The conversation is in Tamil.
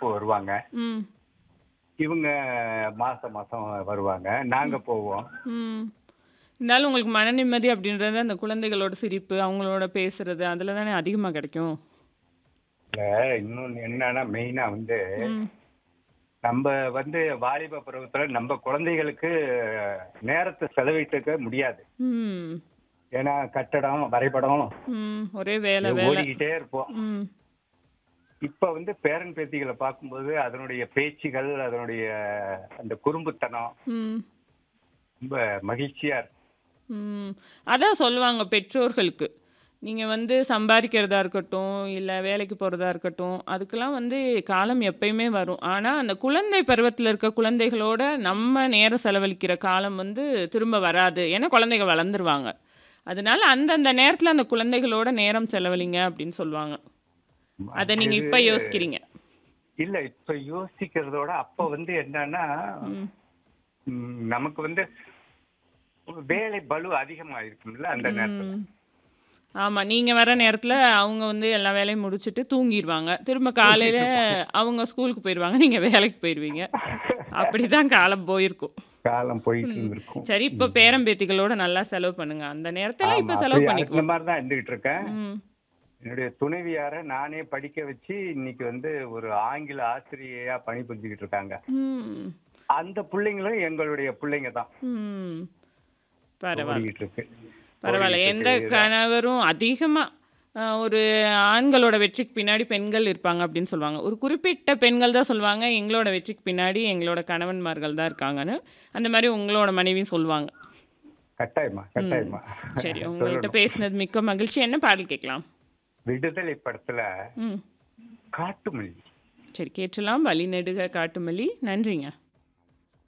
அப்பப்போ வருவாங்க ம் இவங்க மாசம் மாசம் வருவாங்க நாங்க போவோம் ம் இருந்தாலும் உங்களுக்கு மன நிம்மதி அப்படின்றது அந்த குழந்தைகளோட சிரிப்பு அவங்களோட பேசுறது அதில் தானே அதிகமாக கிடைக்கும் இல்ல இன்னொன்னு என்னன்னா மெயினா வந்து ம் நம்ம வந்து வாலிப பருவத்துல நம்ம குழந்தைகளுக்கு நேரத்தை செலவிட்டுக்க முடியாது ம் ஏன்னா கட்டடம் வரைபடம் ம் ஒரே வேலை வேலை ஓடிக்கிட்டே இருப்போம் ம் இப்ப வந்து பேரன் பேத்திகளை பார்க்கும்போது அதனுடைய பேச்சுகள் அதனுடைய அந்த குறும்புத்தனம் ம் ரொம்ப மகிழ்ச்சியா இருக்கு ம் அதான் சொல்லுவாங்க பெற்றோர்களுக்கு நீங்கள் வந்து சம்பாதிக்கிறதா இருக்கட்டும் இல்லை வேலைக்கு போகிறதா இருக்கட்டும் அதுக்கெல்லாம் வந்து காலம் எப்பயுமே வரும் ஆனால் அந்த குழந்தை பருவத்தில் இருக்க குழந்தைகளோட நம்ம நேரம் செலவழிக்கிற காலம் வந்து திரும்ப வராது ஏன்னா குழந்தைகள் வளர்ந்துருவாங்க அதனால அந்தந்த நேரத்தில் அந்த குழந்தைகளோட நேரம் செலவழிங்க அப்படின்னு சொல்லுவாங்க அதை நீங்கள் இப்போ யோசிக்கிறீங்க இல்ல இப்ப யோசிக்கிறதோட அப்ப வந்து என்னன்னா ம் ம், நமக்கு வந்து வேலை பளு அதிகமா இருக்கும்ல அந்த நேரத்துல ம். ஆமா நீங்க வர நேரத்துல அவங்க வந்து எல்லா வேலையும் முடிச்சிட்டு தூங்கிடுவாங்க திரும்ப காலையில அவங்க ஸ்கூலுக்கு போயிடுவாங்க நீங்க வேலைக்கு போயிடுவீங்க அப்படிதான் காலம் போயிருக்கும் காலம் போயிட்டு இருந்திருக்கும் சரி இப்ப பேரம்பேத்திகளோட நல்லா செலவு பண்ணுங்க அந்த நேரத்துல இப்ப செலவு இந்த பண்ணிக்குவோம் மாதிரி தான் இருந்துகிட்டு இருக்கேன் ம் என்னுடைய துணைவியார நானே படிக்க வச்சு இன்னைக்கு வந்து ஒரு ஆங்கில ஆசிரியையா பணிபுரிஞ்சுக்கிட்டு இருக்காங்க ம் அந்த பிள்ளைங்களும் எங்களுடைய பிள்ளைங்க தான் ம் பரவாயில்ல ஓடிக்கிட்டு இருக்கு பரவாயில்ல எந்த கணவரும் அதிகமா அஹ், ஒரு ஆண்களோட வெற்றிக்கு பின்னாடி பெண்கள் இருப்பாங்க அப்படின்னு சொல்லுவாங்க ஒரு குறிப்பிட்ட பெண்கள் தான் சொல்லுவாங்க எங்களோட வெற்றிக்கு பின்னாடி எங்களோட கணவன்மார்கள் தான் இருக்காங்கன்னு அந்த மாதிரி உங்களோட மனைவியும் சொல்லுவாங்க கட்டாயமா கட்டாயமா சரி உங்கள்கிட்ட பேசினது மிக்க மகிழ்ச்சி என்ன பாடல் கேட்கலாம் விடுதலை படத்துல ம் காட்டுமல்லி சரி கேட்டலாம் வழி நெடுக காட்டுமல்லி நன்றிங்க